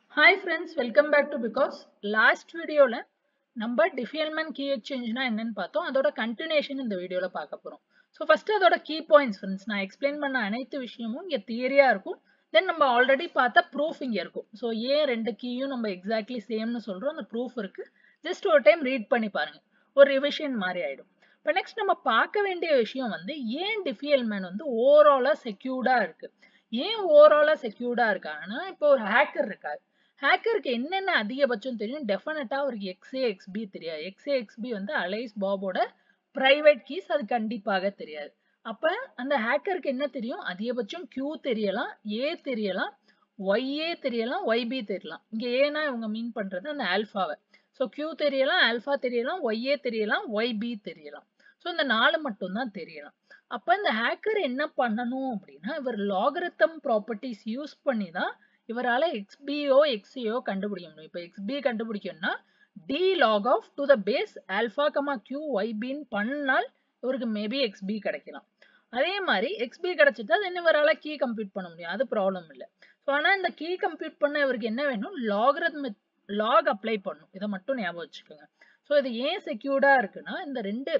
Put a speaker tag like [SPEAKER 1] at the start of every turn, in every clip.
[SPEAKER 1] hi friends welcome back to because last வீடியோவில் நம்ம டிஃபியல்மன் key எக்ஸ்சேஞ்ச்னா என்னன்னு பார்த்தோம் அதோட கண்டினியூஷன் இந்த வீடியோவில் பார்க்க போகிறோம் ஸோ ஃபர்ஸ்ட் அதோட கீ பாயிண்ட்ஸ் ஃப்ரெண்ட்ஸ் நான் எக்ஸ்பிளைன் பண்ண அனைத்து விஷயமும் இங்கே தியரியாக இருக்கும் தென் நம்ம ஆல்ரெடி பார்த்த ப்ரூஃப் இங்கே இருக்கும் ஸோ ஏன் ரெண்டு கீயும் நம்ம எக்ஸாக்ட்லி சேம்னு சொல்கிறோம் அந்த ப்ரூஃப் இருக்குது ஜஸ்ட் ஒரு டைம் ரீட் பண்ணி பாருங்கள் ஒரு ரிவிஷன் மாதிரி ஆகிடும் இப்போ நெக்ஸ்ட் நம்ம பார்க்க வேண்டிய விஷயம் வந்து ஏன் டிஃபியல்மேன் வந்து ஓவராலாக செக்யூர்டாக இருக்குது ஏன் ஓவராலாக செக்யூர்டாக இருக்காங்கன்னா இப்போ ஒரு ஹேக்கர் இருக்காரு ஹேக்கருக்கு என்னென்ன அதிகபட்சம் தெரியும் டெஃபினட்டாக அவருக்கு எக்ஸ்ஏ எக்ஸ்பி தெரியாது எக்ஸ்ஏ எக்ஸ்பி வந்து அலைஸ் பாபோட ப்ரைவேட் கீஸ் அது கண்டிப்பாக தெரியாது அப்போ அந்த ஹேக்கருக்கு என்ன தெரியும் அதிகபட்சம் கியூ தெரியலாம் ஏ தெரியலாம் ஒய்ஏ தெரியலாம் ஒய்பி தெரியலாம் இங்கே ஏன்னா இவங்க மீன் பண்ணுறது அந்த ஆல்ஃபாவை ஸோ கியூ தெரியலாம் ஆல்ஃபா தெரியலாம் ஒய்ஏ தெரியலாம் ஒய்பி தெரியலாம் ஸோ இந்த நாலு மட்டும்தான் தெரியலாம் அப்போ இந்த ஹேக்கர் என்ன பண்ணணும் அப்படின்னா இவர் லாகரித்தம் ப்ராப்பர்ட்டிஸ் யூஸ் பண்ணி தான் இவரால் எக்ஸ்பியோ எக்ஸியோ கண்டுபிடிக்க முடியும் இப்போ எக்ஸ்பி கண்டுபிடிக்கணும்னா D log of to the base alpha comma Q ஒய்பின்னு பண்ணால் இவருக்கு மேபி எக்ஸ்பி கிடைக்கலாம் அதே மாதிரி எக்ஸ்பி கிடைச்சிட்டா அது என்ன இவரால் கீ கம்ப்யூட் பண்ண முடியும் அது ப்ராப்ளம் இல்லை ஸோ ஆனால் இந்த கீ கம்ப்யூட் பண்ண இவருக்கு என்ன வேணும் லாகரத்மிக் லாக் அப்ளை பண்ணும் இதை மட்டும் ஞாபகம் வச்சுக்கோங்க ஸோ இது ஏன் செக்யூர்டாக இருக்குன்னா இந்த ரெண்டு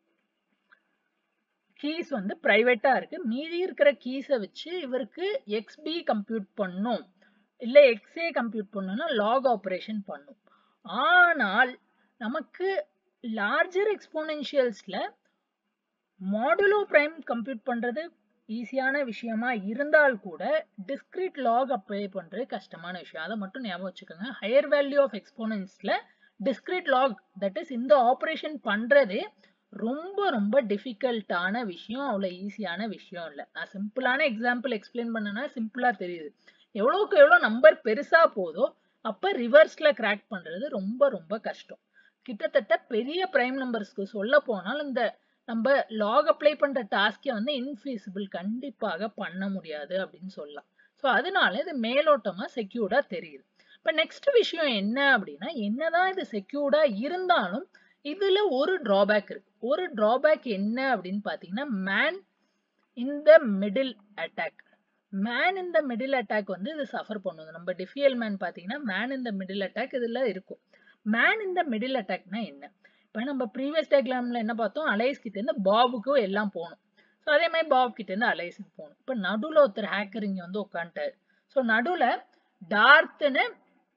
[SPEAKER 1] கீஸ் வந்து ப்ரைவேட்டாக இருக்கு மீதி இருக்கிற கீஸை வச்சு இவருக்கு எக்ஸ்பி கம்ப்யூட் பண்ணும் இல்லை எக்ஸே கம்ப்யூட் பண்ணணும்னா லாக் ஆப்ரேஷன் பண்ணும் ஆனால் நமக்கு லார்ஜர் எக்ஸ்போனென்ஷியல்ஸில் மாடுலோ ப்ரைம் கம்ப்யூட் பண்ணுறது ஈஸியான விஷயமா இருந்தால் கூட டிஸ்கிரிட் லாக் அப்ளை பண்ணுறது கஷ்டமான விஷயம் அதை மட்டும் ஞாபகம் வச்சுக்கோங்க ஹையர் வேல்யூ ஆஃப் எக்ஸ்போனன்ஸில் டிஸ்கிரிட் லாக் தட் இஸ் இந்த ஆப்ரேஷன் பண்ணுறதே ரொம்ப ரொம்ப டிஃபிகல்ட்டான விஷயம் அவ்வளோ ஈஸியான விஷயம் இல்லை நான் சிம்பிளான எக்ஸாம்பிள் எக்ஸ்பிளைன் பண்ணனா சிம்பிளாக தெரியுது எவ்வளோக்கு எவ்வளோ நம்பர் பெருசாக போதோ அப்போ ரிவர்ஸில் கிராக் பண்ணுறது ரொம்ப ரொம்ப கஷ்டம் கிட்டத்தட்ட பெரிய ப்ரைம் நம்பர்ஸ்க்கு சொல்ல போனால் இந்த நம்ம லாக் அப்ளை பண்ணுற டாஸ்கை வந்து இன்ஃபீஸிபிள் கண்டிப்பாக பண்ண முடியாது அப்படின்னு சொல்லலாம் ஸோ அதனால இது மேலோட்டமாக செக்யூர்டாக தெரியுது இப்போ நெக்ஸ்ட் விஷயம் என்ன அப்படின்னா என்னதான் இது செக்யூர்டாக இருந்தாலும் இதுல ஒரு டிராபேக் இருக்கு ஒரு டிராபேக் என்ன அப்படின்னு பாத்தீங்கன்னா man in the middle attack man இந்த மிடில் அட்டாக் வந்து இது சஃபர் பண்ணுது நம்ம டிஃபியல் மேன் பாத்தீங்கன்னா மேன் இந்த மிடில் அட்டாக் இதுல இருக்கும் மேன் இந்த மிடில் அட்டாக்னா என்ன இப்போ நம்ம ப்ரீவியஸ் டயக்ராம்ல என்ன பார்த்தோம் அலைஸ் கிட்ட இருந்து பாபுக்கும் எல்லாம் போகணும் ஸோ அதே மாதிரி பாப் கிட்ட இருந்து அலைஸுக்கு போகணும் இப்போ நடுவில் ஒருத்தர் ஹேக்கர் இங்கே வந்து உட்காந்துட்டாரு ஸோ நடுவில் டார்த்துன்னு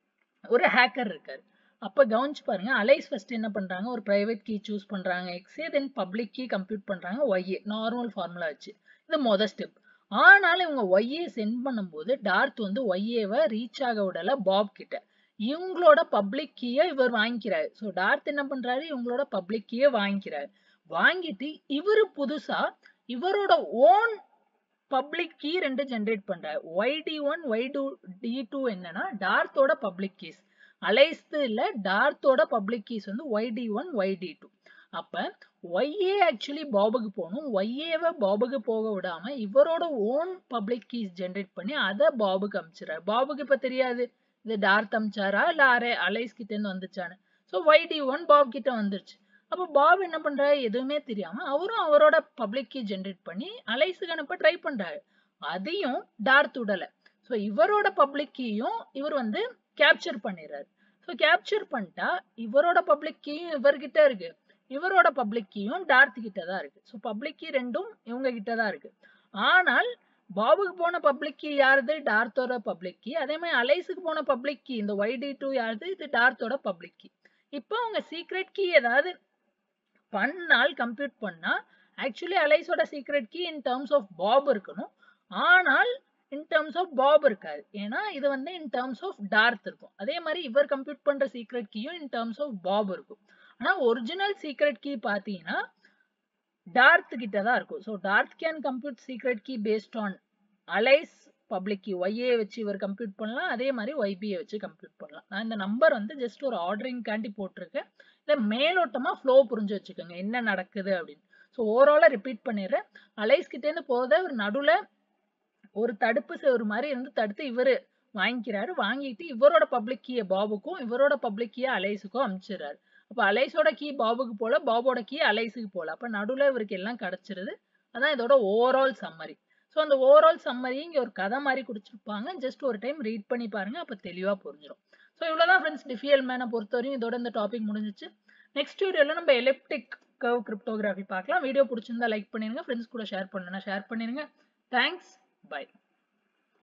[SPEAKER 1] ஒரு ஹேக்கர் இருக்காரு அப்போ கவனிச்சு பாருங்க அலைஸ் ஃபர்ஸ்ட் என்ன பண்றாங்க ஒரு பிரைவேட் கீ சூஸ் பண்றாங்க X A then public key compute பண்றாங்க ஒய்ஏ நார்மல் ஃபார்முலா வச்சு இது மொதல் ஸ்டெப் ஆனாலும் இவங்க ஒய்ஏ சென்ட் பண்ணும்போது டார்த் வந்து ஒய்ஏவை ரீச் ஆக விடல பாப் கிட்ட இவங்களோட பப்ளிக் கீயை இவர் வாங்கிக்கிறாரு ஸோ டார்த் என்ன பண்றாரு இவங்களோட பப்ளிக் கீயை வாங்கிக்கிறாரு வாங்கிட்டு இவரு புதுசா இவரோட ஓன் பப்ளிக் கீ ரெண்டு ஜென்ரேட் பண்றாரு Y D one Y two D two என்னன்னா டார்த்தோட பப்ளிக் கீஸ் அலைஸ்து இல்ல டார்த்தோட பப்ளிக் கீஸ் வந்து Y D one Y D two அப்ப ஒய்ஏ ஆக்சுவலி பாபுக்கு போகணும் ஒய்ஏவை பாபுக்கு போக விடாம இவரோட ஓன் பப்ளிக் கீஸ் ஜென்ரேட் பண்ணி அதை பாபுக்கு அமிச்சிடறாரு பாபுக்கு இப்ப தெரியாது இது டார்த் அமிச்சாரா இல்ல அரே அலைஸ் கிட்ட இருந்து வந்துச்சான்னு so Y D one Bob கிட்ட வந்துருச்சு அப்போ பாப் என்ன பண்றாரு எதுவுமே தெரியாம அவரும் அவரோட பப்ளிக் கீ ஜென்ரேட் பண்ணி அலைஸுக்கு அனுப்ப ட்ரை பண்றாரு அதையும் டார்த் விடல ஸோ இவரோட பப்ளிக் கீயும் இவர் வந்து கேப்சர் பண்ணிடுறாரு ஸோ கேப்சர் பண்ணிட்டா இவரோட பப்ளிக் கீயும் இவர்கிட்ட இருக்கு இவரோட பப்ளிக் கீயும் டார்த் கிட்ட தான் இருக்கு ஸோ பப்ளிக் கீ ரெண்டும் இவங்க கிட்ட தான் இருக்கு ஆனால் பாபுக்கு போன பப்ளிக் கீ யாருது டார்த்தோட பப்ளிக் கீ அதே மாதிரி அலைஸுக்கு போன பப்ளிக் கீ இந்த ஒய் டி டூ யாருது இது டார்த்தோட பப்ளிக் கீ இப்போ அவங்க சீக்ரெட் கீ ஏதாவது பண்ணால் கம்ப்யூட் பண்ணா ஆக்சுவலி அலைஸோட secret key in terms of Bob இருக்கணும் ஆனால் இன் டேர்ம்ஸ் ஆஃப் பாப் இருக்காது ஏன்னா இது வந்து இன் டேர்ம்ஸ் ஆஃப் டார்த் இருக்கும் அதே மாதிரி இவர் கம்ப்யூட் பண்ற சீக்ரெட் கீயும் இன் டேர்ம்ஸ் ஆஃப் பாப் இருக்கும் ஆனா ஒரிஜினல் சீக்ரெட் கீ பாத்தீங்கன்னா டார்த் கிட்ட தான் இருக்கும் so Darth can compute secret key based on Alice public key Y A வச்சு இவர் கம்ப்யூட் பண்ணலாம் அதே மாதிரி ஒய்பியை வச்சு கம்ப்யூட் பண்ணலாம் நான் இந்த நம்பர் வந்து ஜஸ்ட் ஒரு ஆர்டரிங் காண்டி போட்டிருக்கேன் இதை மேலோட்டமா ஃப்ளோ புரிஞ்சு வச்சுக்கோங்க என்ன நடக்குது அப்படின்னு ஸோ ஓவராலாக ரிப்பீட் பண்ணிடுறேன் அலைஸ் கிட்டேருந்து போகிறத ஒரு நடுவில் ஒரு தடுப்பு செவரு மாதிரி இருந்து தடுத்து இவரு வாங்கிக்கிறாரு வாங்கிட்டு இவரோட பப்ளிக் கீயை பாபுக்கும் இவரோட பப்ளிக் கீயை அலைஸுக்கும் அனுப்பிச்சிடுறாரு அப்போ அலைஸோட கீ பாபுக்கு போல பாபோட கீ அலைஸுக்கு போல அப்போ நடுவில் இவருக்கு எல்லாம் கிடைச்சிருது அதான் இதோட ஓவரால் சம்மரி ஸோ அந்த ஓவரால் சம்மரி இங்கே ஒரு கதை மாதிரி கொடுத்துருப்பாங்க ஜஸ்ட் ஒரு டைம் ரீட் பண்ணி பாருங்க அப்போ தெளிவாக புரிஞ்சிடும் ஸோ இவ்வளோதான் ஃப்ரெண்ட்ஸ் டிஃபியல் மேனை பொறுத்தவரையும் இதோட இந்த டாபிக் முடிஞ்சிச்சு நெக்ஸ்ட் வீடியோவில் நம்ம எலெப்டிக் கர்வ் கிரிப்டோகிராஃபி பார்க்கலாம் வீடியோ பிடிச்சிருந்தா லைக் பண்ணிருங்க ஃப்ரெண்ட்ஸ் கூட ஷேர் பண்ணுன்னா ஷேர் பண்ணிருங்க தேங்க்ஸ் பை